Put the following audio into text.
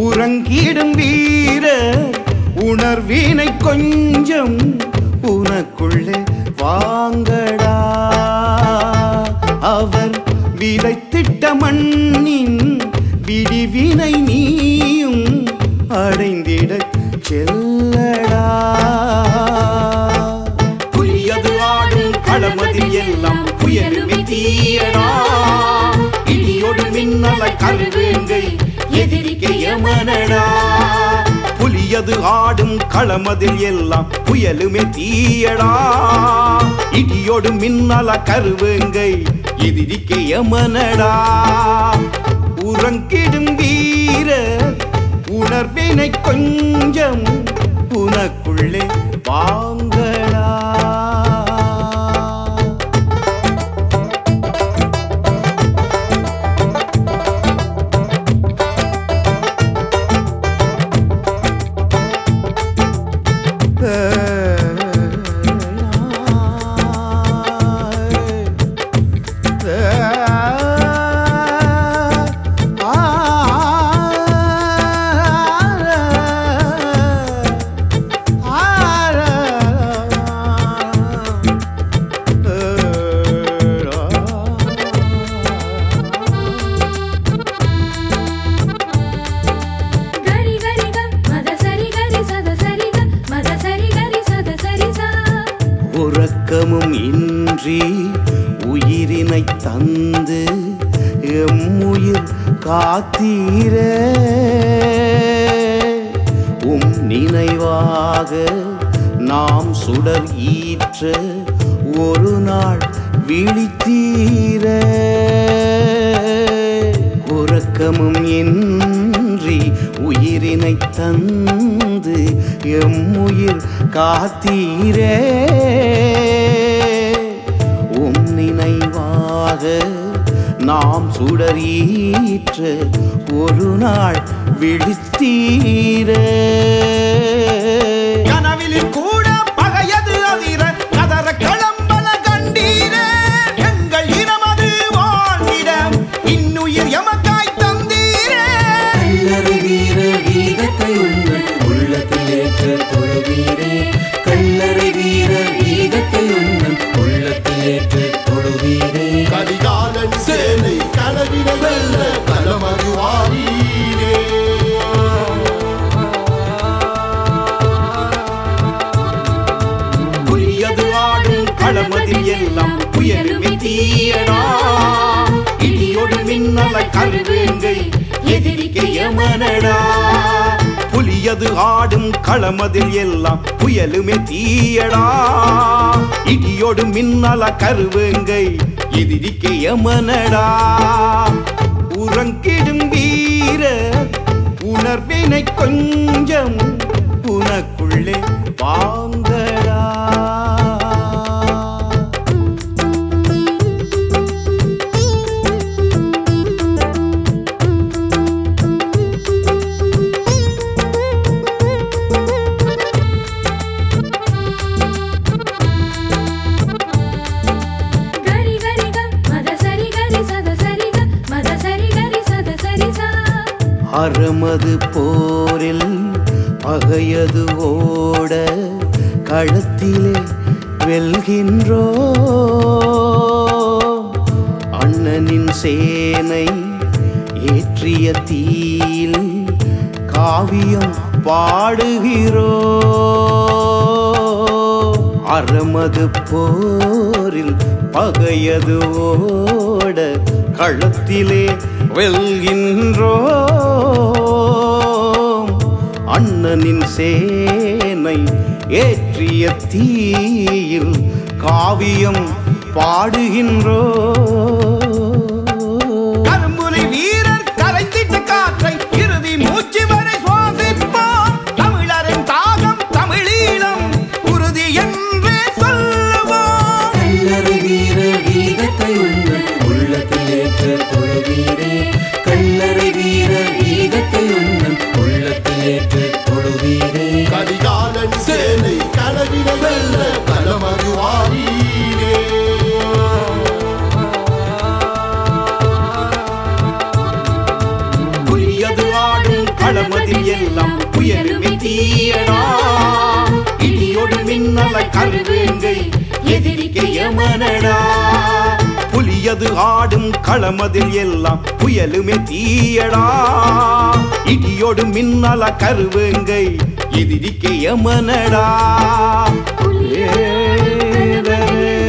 உறங்கிடும் வீர உணர்வினை கொஞ்சம் உனக்குள்ளே வாங்கடா அவர் விதைத்திட்ட மண்ணின் விடிவினை நீயும் அடைந்திடச் செல்லடா புலியது ஆடும் களமதில் எல்லாம் புயலுமே தீயடா இடியோடு மின்னலை கருவேங்கை எதிரிக்கை யமனடா புலியது ஆடும் களமதில் எல்லாம் புயலுமே தீயடா இடியோடு மின்னல கருவேங்கை எதிரிக்கை யமனடா உறங்கிடும் வீர உணர்வினை கொஞ்சம் உனக்குள்ளே வாங்கடா గరి గరి గ మద సరి గరి సద సరి గ మద సరి గరి సద సరి సా உறக்கமும் இன்றி உயிரினை தந்து எம்முயிர் காத்தீர உம் நினைவாக நாம் சுடர் ஈற்ற ஒரு நாள் விழித்தீர உறக்கமும் இன்றி உயிரினை தந்து எம்முயிர் காத்தீரே உம் நினைவாக நாம் சுடரீற்ற ஒரு நாள் விழித்தீரே கனவிலில் கூட பகையது அதிர கதற களம்பல கண்டீரே எங்கள் இனமது வாழ்ந்திடம் இன்னுயிர் எமக்காய் தந்தீரே கல்லறை வீர வீகத்தை உங்கள் உள்ளத்தில் ஏற்று தொழுவீரே கல்லறை வீர வீகத்தை உங்கள் உள்ளத்தில் ஏற்று தொழுவீரே கரிகாலன் சேனை கனவினை வெல்ல களமது வாரீரே புலியது ஆடும் களமதில் எல்லாம் புயலுமே தீயடா இடியோடு மின்னலை கருவேங்கை எதிரிக்கை யமனடா புலியது ஆடும் களமதில் எல்லாம் புயலுமே தீயடா இடியோடு மின்னல கருவேங்கை எதிரிக்கை யமனடா உறங்கிடும் வீர உணர்வினை கொஞ்சம் உனக்குள்ளே வாங்கடா గరి గరి గ మద సరి గరి సద సరి గ మద సరి గరి సద సరి సా அறமது போரில் பகையது ஓட களத்திலே வெல்கின்றோ அண்ணனின் சேனை ஏற்றிய தீயில் காவியம் பாடுகிறோ அறமது போரில் பகையது ஓட களத்திலே வெல்கின்றோம் அண்ணனின் சேனை ஏற்றிய தீயில் காவியம் பாடுகின்றோ கரும்புலி வீரர் கரைத்திட்ட காற்றை இறுதி மூச்சு வரை சுவாசிப்போம் தமிழரின் தாகம் தமிழீழம் உறுதி என்றே சொல்லுவோம் கல்லறை வீர வீகத்தை உங்கள் உள்ளத்தில் ஏற்று தொழுவீரே கல்லறை வீர வீகத்தை உங்கள் உள்ளத்தில் ஏற்று தொழுவீரே கரிகாலன் சேனை கனவினை வெல்ல களமது வாரீரே புலியது ஆடும் களமதில் எல்லாம் புயலுமே தீயடா இடியோடு மின்னலை கருவேங்கை எதிரிக்கை யமனடா புலியது ஆடும் களமதில் எல்லாம் புயலுமே தீயடா இடியோடு மின்னல கருவேங்கை எதிரிக்கை யமனடா புலியோடு ஏ